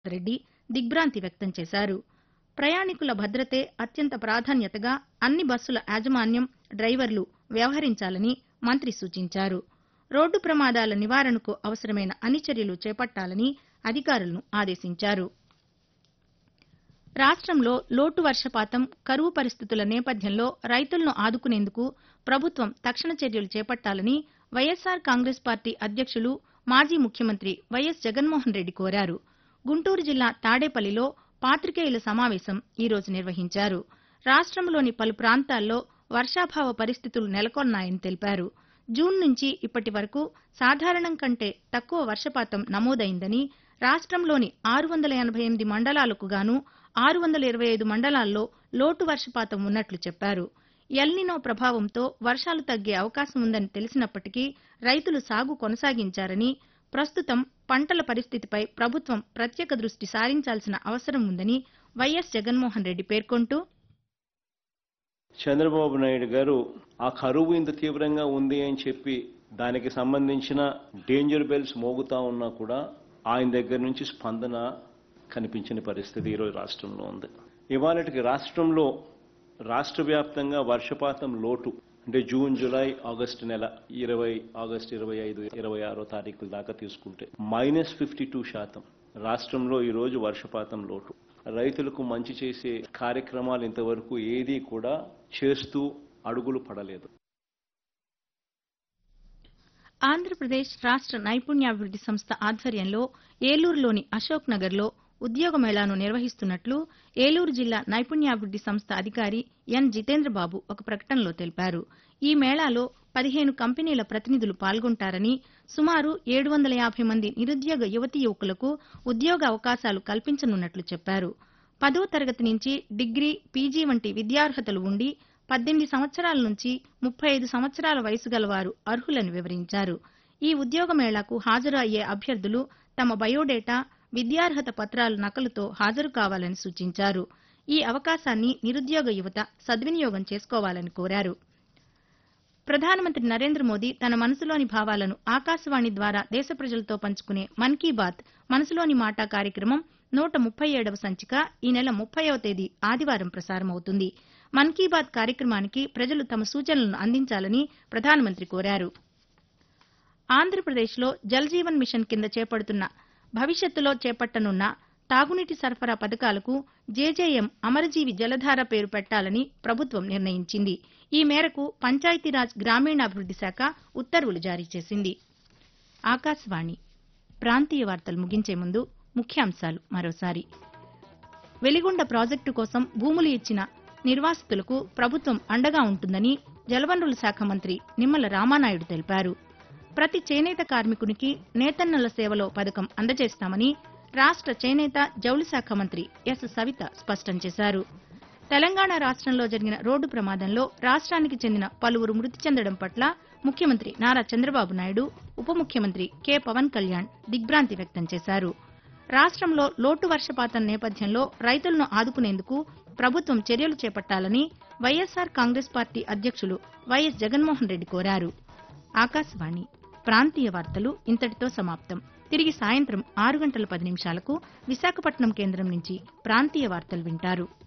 రెడ్డి దిగ్భ్రాంతి వ్యక్తం చేశారు ప్రయాణికుల భద్రతే అత్యంత ప్రాధాన్యతగా అన్ని బస్సుల యాజమాన్యం డ్రైవర్లు వ్యవహరించాలని మంత్రి సూచించారు రోడ్డు ప్రమాదాల నివారణకు అవసరమైన అన్ని చర్యలు చేపట్టాలని అధికారులను ఆదేశించారు రాష్ట్రంలో లోటు వర్షపాతం కరువు పరిస్థితుల నేపథ్యంలో రైతులను ఆదుకునేందుకు ప్రభుత్వం తక్షణ చర్యలు చేపట్టాలని వైఎస్సార్ కాంగ్రెస్ పార్టీ అధ్యక్షులు మాజీ ముఖ్యమంత్రి వైఎస్ జగన్మోహన్ రెడ్డి కోరారు గుంటూరు జిల్లా తాడేపల్లిలో పాతికేయుల సమావేశం ఈ రోజు నిర్వహించారు రాష్ట్రంలోని పలు ప్రాంతాల్లో వర్షాభావ పరిస్థితులు నెలకొన్నాయని తెలిపారు జూన్ నుంచి ఇప్పటి వరకు సాధారణం కంటే తక్కువ వర్షపాతం నమోదైందని రాష్ట్రంలోని ఆరు వందల ఎనభై ఎనిమిది మండలాలకు గాను ఆరు వందల ఇరవై ఐదు మండలాల్లో లోటు వర్షపాతం ఉన్నట్లు చెప్పారు ఎల్నినో ప్రభావంతో వర్షాలు తగ్గే అవకాశం ఉందని తెలిసినప్పటికీ రైతులు సాగు కొనసాగించారని ప్రస్తుతం పంటల పరిస్థితిపై ప్రభుత్వం ప్రత్యేక దృష్టి సారించాల్సిన అవసరం ఉందని వైఎస్ జగన్మోహన్ రెడ్డి పేర్కొంటూ చంద్రబాబు నాయుడు గారు ఆ కరువు ఇంత తీవ్రంగా ఉంది అని చెప్పి దానికి సంబంధించిన డేంజర్ బెల్స్ మోగుతా ఉన్నా కూడా ఆయన దగ్గర నుంచి స్పందన కనిపించని పరిస్థితి ఈరోజు రాష్ట్రంలో ఉంది ఇవాళకి రాష్ట్రంలో రాష్ట్ర వ్యాప్తంగా వర్షపాతం లోటు అంటే జూన్ జూలై ఆగస్టు నెల ఇరవై ఆగస్టు ఇరవై ఐదు ఇరవై ఆరో తారీఖుల దాకా తీసుకుంటే మైనస్ ఫిఫ్టీ టూ శాతం రాష్ట్రంలో ఈరోజు వర్షపాతం లోటు రైతులకు మంచి చేసే కార్యక్రమాలు ఇంతవరకు ఏదీ కూడా చేస్తూ అడుగులు పడలేదు ఆంధ్రప్రదేశ్ రాష్ట్ర నైపుణ్యాభివృద్ది సంస్థ ఆధ్వర్యంలో ఏలూరులోని అశోక్ నగర్లో ఉద్యోగ మేళాను నిర్వహిస్తున్నట్లు ఏలూరు జిల్లా నైపుణ్యాభివృద్ది సంస్థ అధికారి ఎన్ జితేంద్రబాబు ఒక ప్రకటనలో తెలిపారు ఈ మేళాలో పదిహేను కంపెనీల ప్రతినిధులు పాల్గొంటారని సుమారు ఏడు వందల యాభై మంది నిరుద్యోగ యువతీ యువకులకు ఉద్యోగ అవకాశాలు కల్పించనున్నట్లు చెప్పారు పదో తరగతి నుంచి డిగ్రీ పీజీ వంటి విద్యార్హతలు ఉండి పద్దెనిమిది సంవత్సరాల నుంచి ముప్పై ఐదు సంవత్సరాల వయసు గలవారు అర్హులని వివరించారు ఈ ఉద్యోగ మేళాకు హాజరు అయ్యే అభ్యర్థులు తమ బయోడేటా విద్యార్హత పత్రాల నకలుతో హాజరు కావాలని సూచించారు ఈ అవకాశాన్ని నిరుద్యోగ యువత సద్వినియోగం చేసుకోవాలని కోరారు ప్రధానమంత్రి నరేంద్ర మోదీ తన మనసులోని భావాలను ఆకాశవాణి ద్వారా దేశ ప్రజలతో పంచుకునే మన్ కీ బాత్ మనసులోని మాట కార్యక్రమం నూట ముప్పై ఏడవ సంచిక ఈ నెల ముప్పైవ తేదీ ఆదివారం ప్రసారమవుతుంది మన్ కీ బాత్ కార్యక్రమానికి ప్రజలు తమ సూచనలను అందించాలని ప్రధానమంత్రి కోరారు ఆంధ్రప్రదేశ్లో జల్ జీవన్ మిషన్ కింద చేపడుతున్న భవిష్యత్తులో చేపట్టనున్న తాగునీటి సరఫరా పథకాలకు జేజేఎం అమరజీవి జలధార పేరు పెట్టాలని ప్రభుత్వం నిర్ణయించింది ఈ మేరకు పంచాయతీరాజ్ గ్రామీణాభివృద్ది శాఖ ఉత్తర్వులు జారీ చేసింది ఆకాశవాణి ప్రాంతీయ వార్తలు ముగించే ముందు ముఖ్యాంశాలు మరోసారి వెలిగొండ ప్రాజెక్టు కోసం భూములు ఇచ్చిన నిర్వాసితులకు ప్రభుత్వం అండగా ఉంటుందని జలవనరుల శాఖ మంత్రి నిమ్మల రామానాయుడు తెలిపారు ప్రతి చేనేత కార్మికునికి నేతన్నల సేవలో పథకం అందజేస్తామని రాష్ట్ర చేనేత జౌళి శాఖ మంత్రి ఎస్ సవిత స్పష్టం చేశారు తెలంగాణ రాష్ట్రంలో జరిగిన రోడ్డు ప్రమాదంలో రాష్ట్రానికి చెందిన పలువురు మృతి చెందడం పట్ల ముఖ్యమంత్రి నారా చంద్రబాబు నాయుడు ఉప ముఖ్యమంత్రి కె పవన్ కళ్యాణ్ దిగ్భ్రాంతి వ్యక్తం చేశారు రాష్ట్రంలో లోటు వర్షపాతం నేపథ్యంలో రైతులను ఆదుకునేందుకు ప్రభుత్వం చర్యలు చేపట్టాలని వైఎస్సార్ కాంగ్రెస్ పార్టీ అధ్యక్షులు వైఎస్ జగన్మోహన్ రెడ్డి కోరారు ఆకాశవాణి ప్రాంతీయ వార్తలు ఇంతటితో సమాప్తం తిరిగి సాయంత్రం ఆరు గంటల పది నిమిషాలకు విశాఖపట్నం కేంద్రం నుంచి ప్రాంతీయ వార్తలు వింటారు